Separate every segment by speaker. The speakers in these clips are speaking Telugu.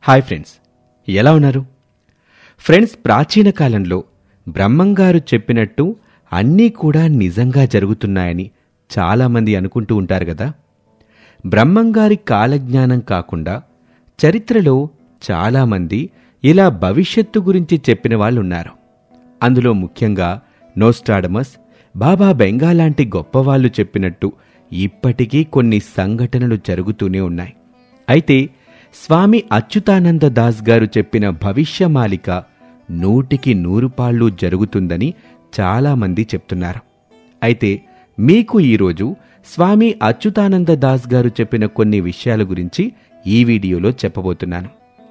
Speaker 1: హాయ్ ఫ్రెండ్స్ ఎలా ఉన్నారు ఫ్రెండ్స్ ప్రాచీన కాలంలో బ్రహ్మంగారు చెప్పినట్టు అన్నీ కూడా నిజంగా జరుగుతున్నాయని చాలామంది అనుకుంటూ ఉంటారు కదా బ్రహ్మంగారి కాలజ్ఞానం కాకుండా చరిత్రలో చాలామంది ఇలా భవిష్యత్తు గురించి చెప్పిన వాళ్ళు ఉన్నారు అందులో ముఖ్యంగా నోస్టాడమస్ బాబా బెంగా లాంటి గొప్పవాళ్ళు చెప్పినట్టు ఇప్పటికీ కొన్ని సంఘటనలు జరుగుతూనే ఉన్నాయి అయితే స్వామి అచ్యుతానంద దాస్ గారు చెప్పిన భవిష్యమాలిక నూటికి నూరు పాళ్ళు జరుగుతుందని చాలామంది చెప్తున్నారు అయితే మీకు ఈరోజు స్వామి అచ్యుతానంద దాస్ గారు చెప్పిన కొన్ని విషయాల గురించి ఈ వీడియోలో చెప్పబోతున్నాను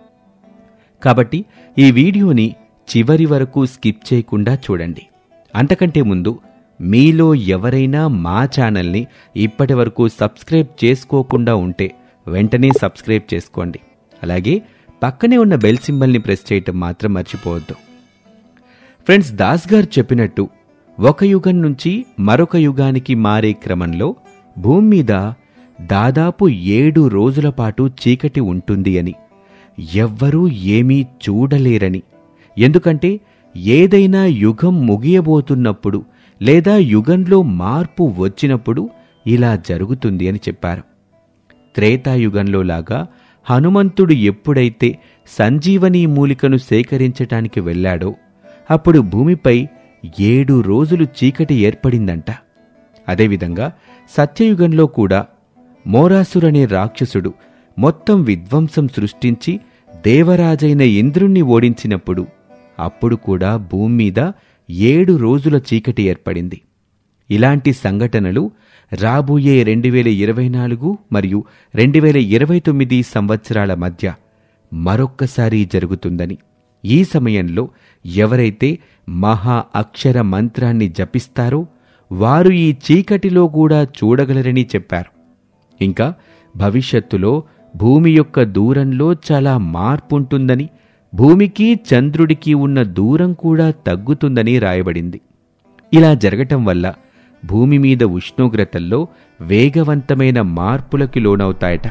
Speaker 1: కాబట్టి ఈ వీడియోని చివరి వరకు స్కిప్ చేయకుండా చూడండి అంతకంటే ముందు మీలో ఎవరైనా మా ఛానల్ని ఇప్పటి వరకు సబ్స్క్రైబ్ చేసుకోకుండా ఉంటే వెంటనే సబ్స్క్రైబ్ చేసుకోండి అలాగే పక్కనే ఉన్న బెల్ సింబల్ని ప్రెస్ చేయటం మాత్రం మర్చిపోవద్దు ఫ్రెండ్స్ దాస్ గారు చెప్పినట్టు ఒక యుగం నుంచి మరొక యుగానికి మారే క్రమంలో భూమి మీద దాదాపు ఏడు రోజుల పాటు చీకటి ఉంటుంది అని ఎవ్వరూ ఏమీ చూడలేరని ఎందుకంటే ఏదైనా యుగం ముగియబోతున్నప్పుడు లేదా యుగంలో మార్పు వచ్చినప్పుడు ఇలా జరుగుతుంది అని చెప్పారు త్రేతాయుగంలో లాగా హనుమంతుడు ఎప్పుడైతే సంజీవనీ మూలికను సేకరించటానికి వెళ్ళాడో అప్పుడు భూమిపై ఏడు రోజులు చీకటి ఏర్పడిందంట అదేవిధంగా సత్యయుగంలో కూడా మోరాసురనే రాక్షసుడు మొత్తం విధ్వంసం సృష్టించి దేవరాజైన ఇంద్రుణ్ణి ఓడించినప్పుడు అప్పుడు కూడా భూమి మీద ఏడు రోజుల చీకటి ఏర్పడింది ఇలాంటి సంఘటనలు రాబోయే రెండు వేల ఇరవై నాలుగు మరియు రెండు వేల ఇరవై తొమ్మిది సంవత్సరాల మధ్య మరొక్కసారి జరుగుతుందని ఈ సమయంలో ఎవరైతే మహా అక్షర మంత్రాన్ని జపిస్తారో వారు ఈ చీకటిలో కూడా చూడగలరని చెప్పారు ఇంకా భవిష్యత్తులో భూమి యొక్క దూరంలో చాలా మార్పుంటుందని భూమికి చంద్రుడికి ఉన్న దూరం కూడా తగ్గుతుందని రాయబడింది ఇలా జరగటం వల్ల భూమి మీద ఉష్ణోగ్రతల్లో వేగవంతమైన మార్పులకి లోనవుతాయట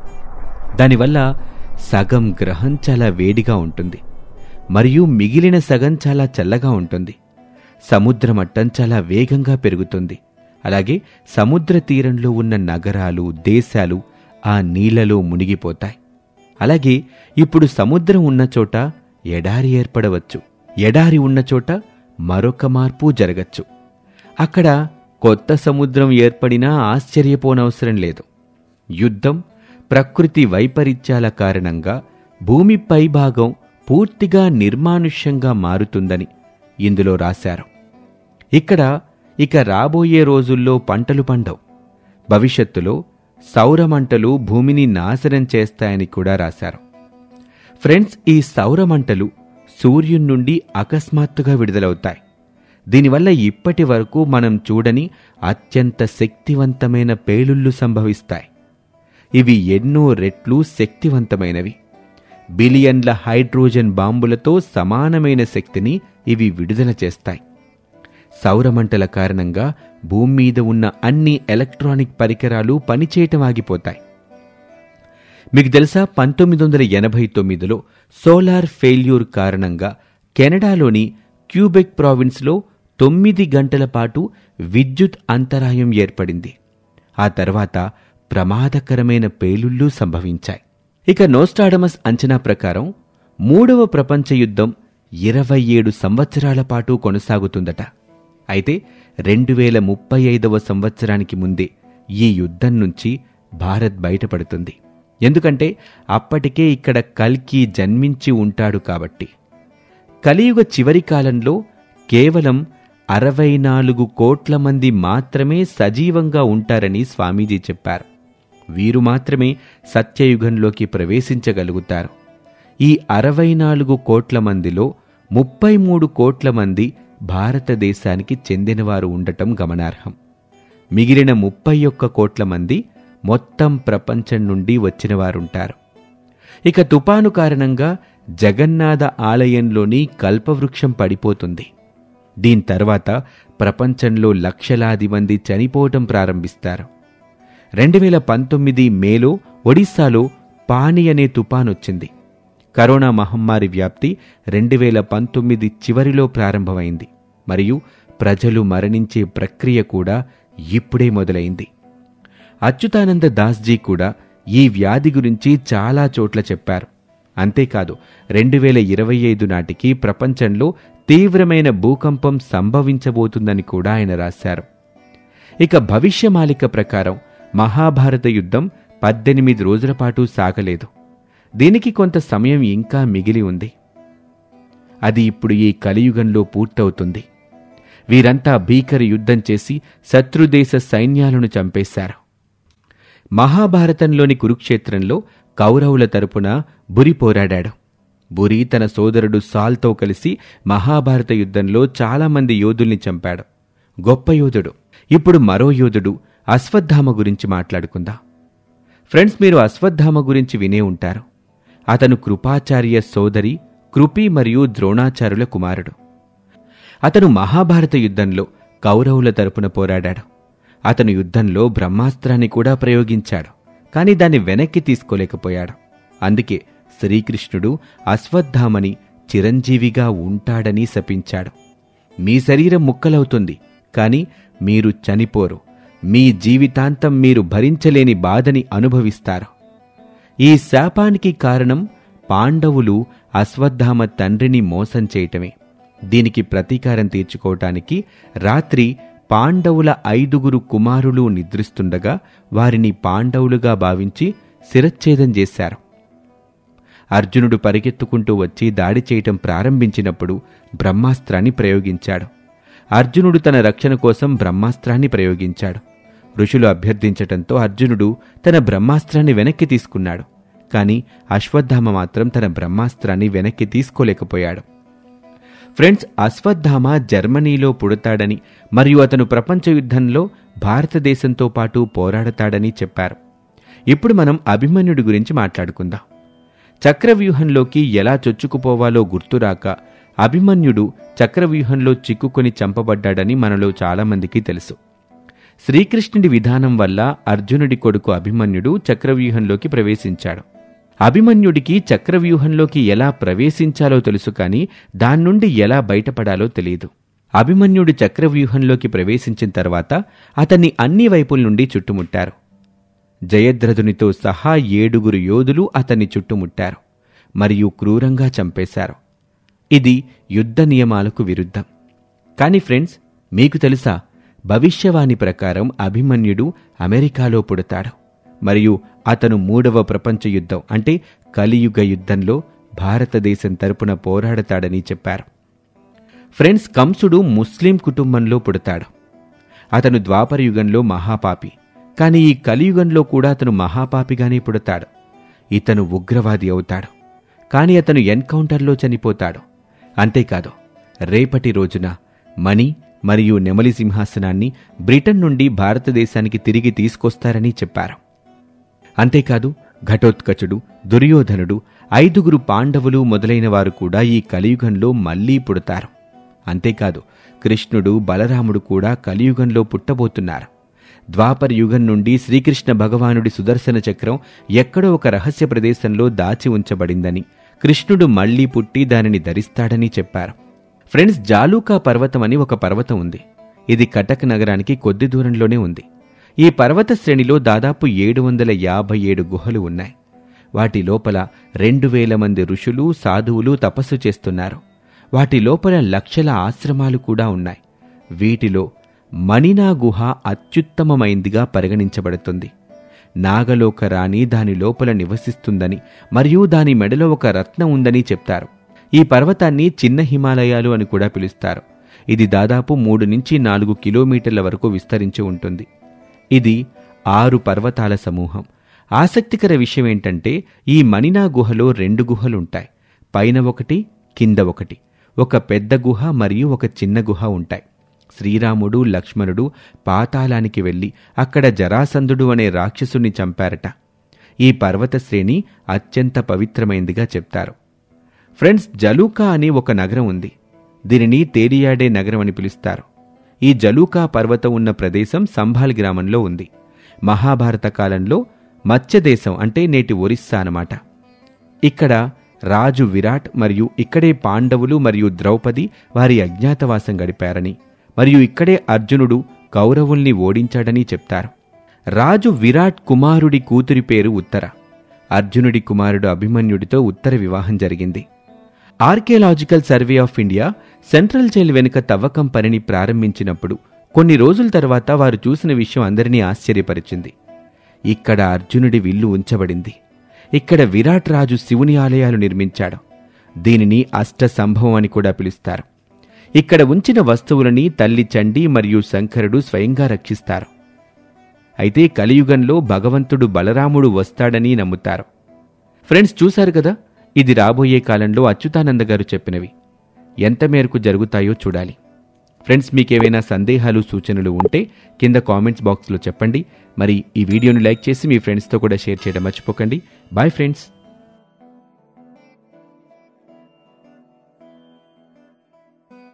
Speaker 1: దానివల్ల సగం గ్రహం చాలా వేడిగా ఉంటుంది మరియు మిగిలిన సగం చాలా చల్లగా ఉంటుంది సముద్ర మట్టం చాలా వేగంగా పెరుగుతుంది అలాగే సముద్ర తీరంలో ఉన్న నగరాలు దేశాలు ఆ నీళ్లలో మునిగిపోతాయి అలాగే ఇప్పుడు సముద్రం ఉన్న చోట ఎడారి ఏర్పడవచ్చు ఎడారి ఉన్న చోట మరొక మార్పు జరగచ్చు అక్కడ కొత్త సముద్రం ఏర్పడినా ఆశ్చర్యపోనవసరం లేదు యుద్ధం ప్రకృతి వైపరీత్యాల కారణంగా భూమి పైభాగం పూర్తిగా నిర్మానుష్యంగా మారుతుందని ఇందులో రాశారు ఇక్కడ ఇక రాబోయే రోజుల్లో పంటలు పండవు భవిష్యత్తులో సౌరమంటలు భూమిని నాశనం చేస్తాయని కూడా రాశారు ఫ్రెండ్స్ ఈ సౌరమంటలు సూర్యుని నుండి అకస్మాత్తుగా విడుదలవుతాయి దీనివల్ల ఇప్పటి వరకు మనం చూడని అత్యంత శక్తివంతమైన పేలుళ్ళు సంభవిస్తాయి ఇవి ఎన్నో రెట్లు శక్తివంతమైనవి బిలియన్ల హైడ్రోజన్ బాంబులతో సమానమైన శక్తిని ఇవి విడుదల చేస్తాయి సౌరమంటల కారణంగా భూమి మీద ఉన్న అన్ని ఎలక్ట్రానిక్ పరికరాలు పనిచేయటం ఆగిపోతాయి మీకు తెలుసా పంతొమ్మిది వందల ఎనభై తొమ్మిదిలో సోలార్ ఫెయిల్యూర్ కారణంగా కెనడాలోని క్యూబెక్ ప్రావిన్స్లో తొమ్మిది గంటల పాటు విద్యుత్ అంతరాయం ఏర్పడింది ఆ తర్వాత ప్రమాదకరమైన పేలుళ్ళు సంభవించాయి ఇక నోస్టాడమస్ అంచనా ప్రకారం మూడవ ప్రపంచ యుద్ధం ఇరవై ఏడు సంవత్సరాల పాటు కొనసాగుతుందట అయితే రెండు వేల ముప్పై ఐదవ సంవత్సరానికి ముందే ఈ యుద్ధం నుంచి భారత్ బయటపడుతుంది ఎందుకంటే అప్పటికే ఇక్కడ కల్కి జన్మించి ఉంటాడు కాబట్టి కలియుగ చివరి కాలంలో కేవలం అరవై నాలుగు కోట్ల మంది మాత్రమే సజీవంగా ఉంటారని స్వామీజీ చెప్పారు వీరు మాత్రమే సత్యయుగంలోకి ప్రవేశించగలుగుతారు ఈ అరవై నాలుగు కోట్ల మందిలో ముప్పై మూడు కోట్ల మంది భారతదేశానికి చెందినవారు ఉండటం గమనార్హం మిగిలిన ముప్పై ఒక్క కోట్ల మంది మొత్తం ప్రపంచం నుండి వచ్చినవారుంటారు ఇక తుపాను కారణంగా జగన్నాథ ఆలయంలోని కల్పవృక్షం పడిపోతుంది దీని తర్వాత ప్రపంచంలో లక్షలాది మంది చనిపోవటం ప్రారంభిస్తారు రెండు వేల పంతొమ్మిది మేలో ఒడిశాలో పాని అనే తుపానొచ్చింది కరోనా మహమ్మారి వ్యాప్తి రెండు వేల పంతొమ్మిది చివరిలో ప్రారంభమైంది మరియు ప్రజలు మరణించే ప్రక్రియ కూడా ఇప్పుడే మొదలైంది అచ్యుతానంద దాస్జీ కూడా ఈ వ్యాధి గురించి చాలా చోట్ల చెప్పారు అంతేకాదు రెండు వేల ఇరవై ఐదు నాటికి ప్రపంచంలో తీవ్రమైన భూకంపం సంభవించబోతుందని కూడా ఆయన రాశారు ఇక భవిష్యమాలిక ప్రకారం మహాభారత యుద్ధం పద్దెనిమిది రోజుల పాటు సాగలేదు దీనికి కొంత సమయం ఇంకా మిగిలి ఉంది అది ఇప్పుడు ఈ కలియుగంలో పూర్తవుతుంది వీరంతా భీకర యుద్ధం చేసి శత్రుదేశ సైన్యాలను చంపేశారు మహాభారతంలోని కురుక్షేత్రంలో కౌరవుల తరపున బురి పోరాడాడు బురి తన సోదరుడు సాల్తో కలిసి మహాభారత యుద్ధంలో చాలామంది యోధుల్ని చంపాడు గొప్ప యోధుడు ఇప్పుడు మరో యోధుడు అశ్వత్థామ గురించి మాట్లాడుకుందాం ఫ్రెండ్స్ మీరు అశ్వత్థామ గురించి వినే ఉంటారు అతను కృపాచార్య సోదరి కృపి మరియు ద్రోణాచార్యుల కుమారుడు అతను మహాభారత యుద్ధంలో కౌరవుల తరపున పోరాడాడు అతను యుద్ధంలో బ్రహ్మాస్త్రాన్ని కూడా ప్రయోగించాడు కాని దాన్ని వెనక్కి తీసుకోలేకపోయాడు అందుకే శ్రీకృష్ణుడు అశ్వత్థామని చిరంజీవిగా ఉంటాడని శపించాడు మీ శరీరం ముక్కలవుతుంది కాని మీరు చనిపోరు మీ జీవితాంతం మీరు భరించలేని బాధని అనుభవిస్తారు ఈ శాపానికి కారణం పాండవులు అశ్వత్థామ తండ్రిని మోసం చేయటమే దీనికి ప్రతీకారం తీర్చుకోవటానికి రాత్రి పాండవుల ఐదుగురు కుమారులు నిద్రిస్తుండగా వారిని పాండవులుగా భావించి శిరచ్ఛేదం చేశారు అర్జునుడు పరిగెత్తుకుంటూ వచ్చి దాడి చేయటం ప్రారంభించినప్పుడు బ్రహ్మాస్త్రాన్ని ప్రయోగించాడు అర్జునుడు తన రక్షణ కోసం బ్రహ్మాస్త్రాన్ని ప్రయోగించాడు ఋషులు అభ్యర్థించటంతో అర్జునుడు తన బ్రహ్మాస్త్రాన్ని వెనక్కి తీసుకున్నాడు కాని అశ్వత్థామ మాత్రం తన బ్రహ్మాస్త్రాన్ని వెనక్కి తీసుకోలేకపోయాడు ఫ్రెండ్స్ అశ్వత్థామ జర్మనీలో పుడతాడని మరియు అతను ప్రపంచ యుద్ధంలో భారతదేశంతో పాటు పోరాడతాడని చెప్పారు ఇప్పుడు మనం అభిమన్యుడి గురించి మాట్లాడుకుందాం చక్రవ్యూహంలోకి ఎలా చొచ్చుకుపోవాలో గుర్తురాక అభిమన్యుడు చక్రవ్యూహంలో చిక్కుకొని చంపబడ్డాడని మనలో చాలామందికి తెలుసు శ్రీకృష్ణుడి విధానం వల్ల అర్జునుడి కొడుకు అభిమన్యుడు చక్రవ్యూహంలోకి ప్రవేశించాడు అభిమన్యుడికి చక్రవ్యూహంలోకి ఎలా ప్రవేశించాలో తెలుసు కానీ దాన్నుండి ఎలా బయటపడాలో తెలియదు అభిమన్యుడు చక్రవ్యూహంలోకి ప్రవేశించిన తర్వాత అతన్ని అన్ని వైపుల నుండి చుట్టుముట్టారు జయద్రథునితో సహా ఏడుగురు యోధులు అతన్ని చుట్టుముట్టారు మరియు క్రూరంగా చంపేశారు ఇది యుద్ధ నియమాలకు విరుద్ధం కానీ ఫ్రెండ్స్ మీకు తెలుసా భవిష్యవాణి ప్రకారం అభిమన్యుడు అమెరికాలో పుడతాడు మరియు అతను మూడవ ప్రపంచ యుద్ధం అంటే కలియుగ యుద్ధంలో భారతదేశం తరపున పోరాడతాడని చెప్పారు ఫ్రెండ్స్ కంసుడు ముస్లిం కుటుంబంలో పుడతాడు అతను ద్వాపర యుగంలో మహాపాపి కానీ ఈ కలియుగంలో కూడా అతను మహాపాపిగానే పుడతాడు ఇతను ఉగ్రవాది అవుతాడు కానీ అతను ఎన్కౌంటర్లో చనిపోతాడు అంతేకాదు రేపటి రోజున మణి మరియు నెమలి సింహాసనాన్ని బ్రిటన్ నుండి భారతదేశానికి తిరిగి తీసుకొస్తారని చెప్పారు అంతేకాదు ఘటోత్కచుడు దుర్యోధనుడు ఐదుగురు పాండవులు మొదలైన వారు కూడా ఈ కలియుగంలో మళ్లీ పుడతారు అంతేకాదు కృష్ణుడు బలరాముడు కూడా కలియుగంలో పుట్టబోతున్నారు ద్వాపర యుగం నుండి శ్రీకృష్ణ భగవానుడి సుదర్శన చక్రం ఎక్కడో ఒక రహస్య ప్రదేశంలో దాచి ఉంచబడిందని కృష్ణుడు మళ్లీ పుట్టి దానిని ధరిస్తాడని చెప్పారు ఫ్రెండ్స్ జాలూకా పర్వతం అని ఒక పర్వతం ఉంది ఇది కటక్ నగరానికి కొద్ది దూరంలోనే ఉంది ఈ పర్వత శ్రేణిలో దాదాపు ఏడు వందల యాభై ఏడు గుహలు ఉన్నాయి వాటి లోపల రెండు వేల మంది ఋషులు సాధువులు తపస్సు చేస్తున్నారు వాటి లోపల లక్షల ఆశ్రమాలు కూడా ఉన్నాయి వీటిలో మణినా గుహ అత్యుత్తమమైందిగా పరిగణించబడుతుంది నాగలోక రాణి దాని లోపల నివసిస్తుందని మరియు దాని మెడలో ఒక రత్నం ఉందని చెప్తారు ఈ పర్వతాన్ని చిన్న హిమాలయాలు అని కూడా పిలుస్తారు ఇది దాదాపు మూడు నుంచి నాలుగు కిలోమీటర్ల వరకు విస్తరించి ఉంటుంది ఇది ఆరు పర్వతాల సమూహం ఆసక్తికర విషయం ఏంటంటే ఈ మణినా గుహలో రెండు గుహలుంటాయి పైన ఒకటి కింద ఒకటి ఒక పెద్ద గుహ మరియు ఒక చిన్న గుహ ఉంటాయి శ్రీరాముడు లక్ష్మణుడు పాతాళానికి వెళ్ళి అక్కడ జరాసంధుడు అనే రాక్షసుని చంపారట ఈ పర్వత శ్రేణి అత్యంత పవిత్రమైందిగా చెప్తారు ఫ్రెండ్స్ జలూకా అని ఒక నగరం ఉంది దీనిని తేలియాడే నగరం అని పిలుస్తారు ఈ జలూకా పర్వతం ఉన్న ప్రదేశం సంభాల్ గ్రామంలో ఉంది మహాభారత కాలంలో మత్స్యదేశం అంటే నేటి ఒరిస్సా అన్నమాట ఇక్కడ రాజు విరాట్ మరియు ఇక్కడే పాండవులు మరియు ద్రౌపది వారి అజ్ఞాతవాసం గడిపారని మరియు ఇక్కడే అర్జునుడు కౌరవుల్ని ఓడించాడని చెప్తారు రాజు విరాట్ కుమారుడి కూతురి పేరు ఉత్తర అర్జునుడి కుమారుడు అభిమన్యుడితో ఉత్తర వివాహం జరిగింది archaeological survey of India central jail వెనుక తవ్వకం పనిని ప్రారంభించినప్పుడు కొన్ని రోజుల తర్వాత వారు చూసిన విషయం అందరినీ ఆశ్చర్యపరిచింది ఇక్కడ అర్జునుడి విల్లు ఉంచబడింది ఇక్కడ విరాట్ రాజు శివుని ఆలయాలు నిర్మించాడు దీనిని అష్ట సంభవం అని కూడా పిలుస్తారు ఇక్కడ ఉంచిన వస్తువులని తల్లి చండి మరియు శంకరుడు స్వయంగా రక్షిస్తారు అయితే కలియుగంలో భగవంతుడు బలరాముడు వస్తాడని నమ్ముతారు ఫ్రెండ్స్ చూశారు కదా ఇది రాబోయే కాలంలో అచ్యుతానంద గారు చెప్పినవి ఎంత మేరకు జరుగుతాయో చూడాలి ఫ్రెండ్స్ మీకేవైనా సందేహాలు సూచనలు ఉంటే కింద కామెంట్స్ బాక్స్లో చెప్పండి మరి ఈ వీడియోను లైక్ చేసి మీ ఫ్రెండ్స్తో కూడా షేర్ చేయడం మర్చిపోకండి బాయ్ ఫ్రెండ్స్